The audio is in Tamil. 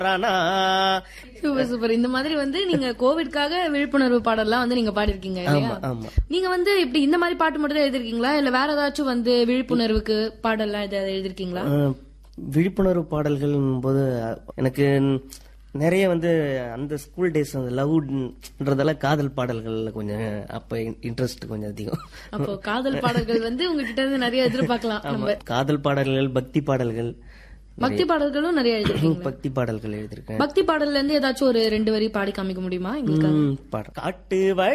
மாற்றானா சூப்பர் சூப்பர் இந்த மாதிரி வந்து நீங்க கோவிட்காக விழிப்புணர்வு பாடல்லாம் வந்து நீங்க பாடிருக்கீங்க இல்லையா ஆமா ஆமா நீங்க வந்து இப்படி இந்த மாதிரி பாட்டு மட்டும் தான் எழுதிருக்கீங்களா இல்ல வேற ஏதாச்சும் வந்து விழிப்புணர்வுக்கு பாடல்லாம் ஏதாவது எழுதிருக்கீங்களா அஹ், விழிப்புணர்வு பாடல்கள் போது எனக்கு நிறைய வந்து அந்த ஸ்கூல் டேஸ் அந்த லவ்ன்றதெல்லாம் காதல் பாடல்கள்ல கொஞ்சம் அப்ப இன்ட்ரெஸ்ட் கொஞ்சம் அதிகம் அப்போ காதல் பாடல்கள் வந்து உங்ககிட்ட இருந்து நிறைய எதிர்பார்க்கலாம் நம்ம காதல் பாடல்கள் பக்தி பாடல்கள் பக்தி பாடல்களும் நிறைய எழுதிருக்கீங்க பக்தி பாடல்கள் எழுதியிருக்கேன் பக்தி பாடல்ல இருந்து ஏதாச்சும் ஒரு ரெண்டு வரி பாடி காமிக்க முடியுமா எங்களுக்கு ம், பாடல் காட்டு